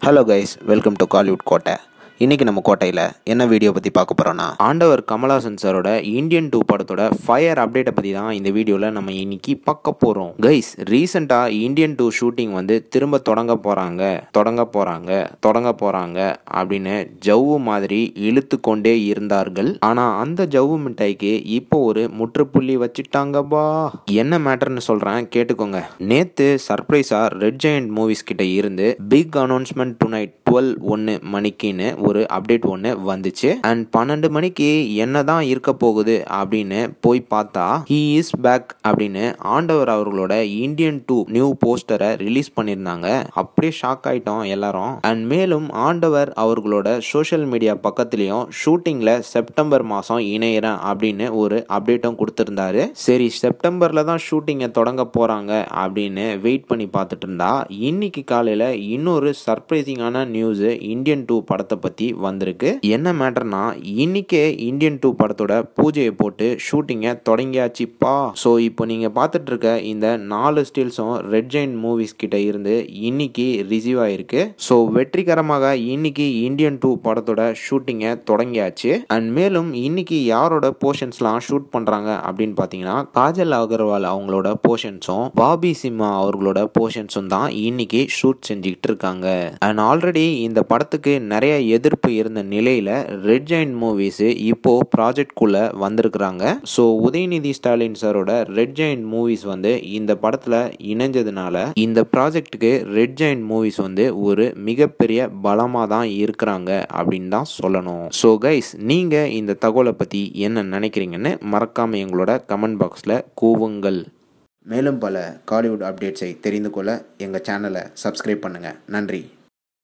hello guys welcome to Kollywood கோட்டை இன்றைக்கி நம்ம கோட்டையில் என்ன வீடியோ பற்றி பார்க்க போகிறோன்னா ஆண்டவர் கமலஹாசன் சாரோட இந்தியன் டூ படத்தோட ஃபயர் அப்டேட்டை பற்றி தான் இந்த வீடியோவில் நம்ம இன்னைக்கு பார்க்க போகிறோம் கைஸ் ரீசெண்டாக இந்தியன் டூ ஷூட்டிங் வந்து திரும்ப தொடங்க போகிறாங்க தொடங்க போகிறாங்க தொடங்க போகிறாங்க அப்படின்னு ஜவ்வு மாதிரி இழுத்து கொண்டே இருந்தார்கள் ஆனால் அந்த ஜவ்வு மிட்டாய்க்கு இப்போ ஒரு முற்றுப்புள்ளி வச்சுட்டாங்கப்பா என்ன மேட்டர்னு சொல்கிறேன் கேட்டுக்கோங்க நேற்று சர்ப்ரைஸாக ரெட் ஜெயண்ட் மூவிஸ் கிட்ட இருந்து big announcement tonight twelve ஒன்று மணிக்குன்னு ஒரு அப்டேட் ஒன்று வந்துச்சு அண்ட் பன்னெண்டு மணிக்கு என்னதான் இருக்க போகுது அப்படின்னு போய் பார்த்தா ஹீ இஸ் பேக் அப்படின்னு ஆண்டவர் அவர்களோட இந்தியன் டூ நியூ போஸ்டரை ரிலீஸ் பண்ணியிருந்தாங்க அப்படியே ஷாக் ஆயிட்டோம் எல்லாரும் அண்ட் மேலும் ஆண்டவர் அவர்களோட சோஷியல் மீடியா பக்கத்துலேயும் ஷூட்டிங்கில் செப்டம்பர் மாதம் இணையிறேன் அப்படின்னு ஒரு அப்டேட்டும் கொடுத்துருந்தாரு சரி செப்டம்பரில் தான் ஷூட்டிங்கை தொடங்க போகிறாங்க அப்படின்னு வெயிட் பண்ணி பார்த்துட்டு இருந்தா இன்னைக்கு காலையில் இன்னொரு சர்ப்ரைசிங்கான நியூஸு இந்தியன் டூ படத்தை பற்றி வந்திருக்கு என்ன மேட்டர்னா இன்னைக்கே இந்தியன் டூ படத்தோட பூஜையை போட்டு ஷூட்டிங்கை தொடங்கியாச்சுப்பா ஸோ இப்போ நீங்கள் பார்த்துட்டு இருக்க இந்த நாலு ஸ்டில்ஸும் ரெட் ஜெயின் மூவிஸ் கிட்ட இருந்து இன்னைக்கு ரிசீவ் ஆயிருக்கு ஸோ வெற்றிகரமாக இன்னைக்கு இந்தியன் டூ படத்தோட ஷூட்டிங்கை தொடங்கியாச்சு அண்ட் மேலும் இன்னைக்கு யாரோட போர்ஷன்ஸ்லாம் ஷூட் பண்ணுறாங்க அப்படின்னு பார்த்தீங்கன்னா காஜல் அகர்வால் அவங்களோட போர்ஷன்ஸும் பாபி சிம்மா அவர்களோட போர்ஷன்ஸும் தான் இன்னைக்கு ஷூட் செஞ்சுக்கிட்டு இருக்காங்க அண்ட் ஆல்ரெடி இந்த படத்துக்கு நிறைய எதிர்ப்பு இருந்த நிலையில் ரெட் ஜெயின் மூவிஸ் இப்போ ப்ராஜெக்ட்குள்ளே வந்திருக்கிறாங்க ஸோ உதயநிதி ஸ்டாலின் சாரோட ரெட் ஜெயின் மூவிஸ் வந்து இந்த படத்தில் இணைஞ்சதுனால இந்த ப்ராஜெக்ட்டுக்கு ரெட் ஜெயின் மூவிஸ் வந்து ஒரு மிகப்பெரிய பலமாக தான் இருக்கிறாங்க அப்படின்னு தான் சொல்லணும் ஸோ கைஸ் நீங்கள் இந்த தகவலை பற்றி என்ன நினைக்கிறீங்கன்னு மறக்காமல் எங்களோட கமெண்ட் பாக்ஸில் கூவுங்கள் மேலும் பல காலிவுட் அப்டேட்ஸை தெரிந்து கொள்ள எங்கள் சேனலை சப்ஸ்கிரைப் பண்ணுங்கள் நன்றி